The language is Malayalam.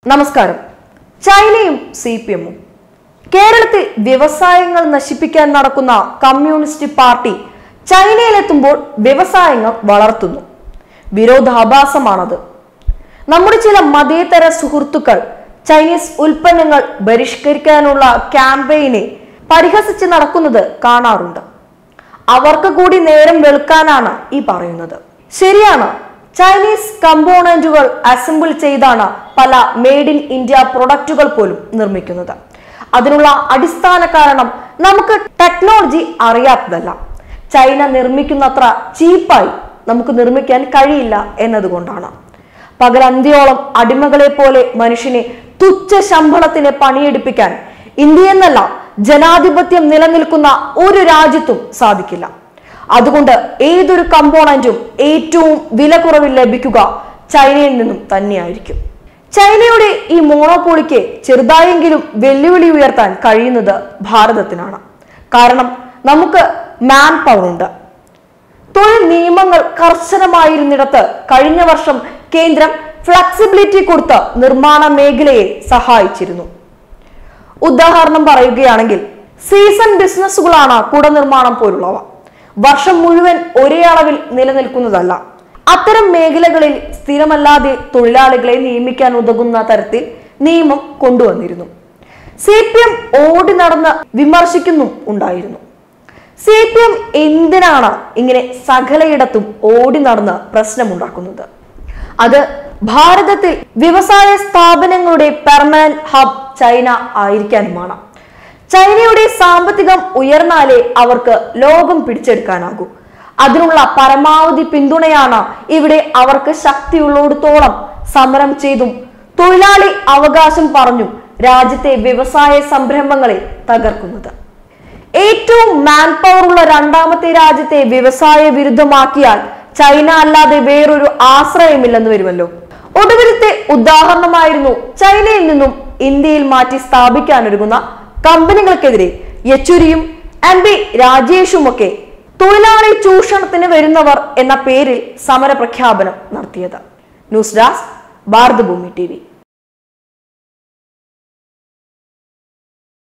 നമസ്കാരം ചൈനയും സി പി എമ്മും കേരളത്തിൽ വ്യവസായങ്ങൾ നശിപ്പിക്കാൻ നടക്കുന്ന കമ്മ്യൂണിസ്റ്റ് പാർട്ടി ചൈനയിലെത്തുമ്പോൾ വ്യവസായങ്ങൾ വളർത്തുന്നു വിരോധാഭാസമാണത് നമ്മുടെ ചില മതേതര സുഹൃത്തുക്കൾ ചൈനീസ് ഉൽപ്പന്നങ്ങൾ ബഹിഷ്കരിക്കാനുള്ള ക്യാമ്പയിനെ പരിഹസിച്ച് നടക്കുന്നത് കാണാറുണ്ട് അവർക്ക് കൂടി നേരം വെളുക്കാനാണ് ഈ പറയുന്നത് ശരിയാണ് ചൈനീസ് കമ്പോണന്റുകൾ അസംബിൾ ചെയ്താണ് പല മെയ്ഡ് ഇൻ ഇന്ത്യ പ്രൊഡക്റ്റുകൾ പോലും നിർമ്മിക്കുന്നത് അതിനുള്ള അടിസ്ഥാന കാരണം നമുക്ക് ടെക്നോളജി അറിയാത്തതല്ല ചൈന നിർമ്മിക്കുന്നത്ര ചീപ്പായി നമുക്ക് നിർമ്മിക്കാൻ കഴിയില്ല എന്നതുകൊണ്ടാണ് പകലന്തിയോളം അടിമകളെ പോലെ മനുഷ്യനെ തുച്ഛ ശമ്പളത്തിന് പണിയെടുപ്പിക്കാൻ ഇന്ത്യ എന്നല്ല ജനാധിപത്യം നിലനിൽക്കുന്ന ഒരു രാജ്യത്തും സാധിക്കില്ല അതുകൊണ്ട് ഏതൊരു കമ്പോണന്റും ഏറ്റവും വില കുറവിൽ ലഭിക്കുക ചൈനയിൽ നിന്നും തന്നെയായിരിക്കും ചൈനയുടെ ഈ മോണോപോളിക്ക് ചെറുതായെങ്കിലും വെല്ലുവിളി ഉയർത്താൻ കഴിയുന്നത് ഭാരതത്തിനാണ് കാരണം നമുക്ക് മാൻ പവർ ഉണ്ട് തൊഴിൽ നിയമങ്ങൾ കർശനമായിരുന്നിടത്ത് കഴിഞ്ഞ വർഷം കേന്ദ്രം ഫ്ലെക്സിബിലിറ്റി കൊടുത്ത് നിർമ്മാണ മേഖലയെ സഹായിച്ചിരുന്നു ഉദാഹരണം പറയുകയാണെങ്കിൽ സീസൺ ബിസിനസ്സുകളാണ് കുടനിർമ്മാണം പോലുള്ളവ വർഷം മുഴുവൻ ഒരേ അളവിൽ നിലനിൽക്കുന്നതല്ല അത്തരം മേഖലകളിൽ സ്ഥിരമല്ലാതെ തൊഴിലാളികളെ നിയമിക്കാൻ ഉതകുന്ന തരത്തിൽ നിയമം കൊണ്ടുവന്നിരുന്നു സി പി എം ഓടി നടന്ന് വിമർശിക്കുന്നും ഉണ്ടായിരുന്നു സി പി എം എന്തിനാണ് ഇങ്ങനെ സകലയിടത്തും ഓടി നടന്ന് പ്രശ്നമുണ്ടാക്കുന്നത് അത് ഭാരതത്തിൽ വ്യവസായ സ്ഥാപനങ്ങളുടെ പെർമനന്റ് ഹബ് ചൈന ആയിരിക്കാനുമാണ് ചൈനയുടെ സാമ്പത്തികം ഉയർന്നാലേ അവർക്ക് ലോകം പിടിച്ചെടുക്കാനാകൂ അതിനുള്ള പരമാവധി പിന്തുണയാണ് ഇവിടെ അവർക്ക് ശക്തിയുള്ളിടത്തോളം സമരം ചെയ്തും തൊഴിലാളി അവകാശം പറഞ്ഞും രാജ്യത്തെ വ്യവസായ സംരംഭങ്ങളെ തകർക്കുന്നത് ഏറ്റവും മാൻ പവർ ഉള്ള രണ്ടാമത്തെ രാജ്യത്തെ വ്യവസായ വിരുദ്ധമാക്കിയാൽ ചൈന അല്ലാതെ വേറൊരു ആശ്രയമില്ലെന്ന് വരുമല്ലോ ഒടുവിലത്തെ ഉദാഹരണമായിരുന്നു ചൈനയിൽ നിന്നും ഇന്ത്യയിൽ മാറ്റി സ്ഥാപിക്കാനൊരുങ്ങുന്ന കമ്പനികൾക്കെതിരെ യെച്ചൂരിയും എം പി രാജേഷുമൊക്കെ തൊഴിലാളി ചൂഷണത്തിന് വരുന്നവർ എന്ന പേരിൽ സമരപ്രഖ്യാപനം നടത്തിയത് ന്യൂസ് ഡെസ്ക് ഭാരതഭൂമി ടി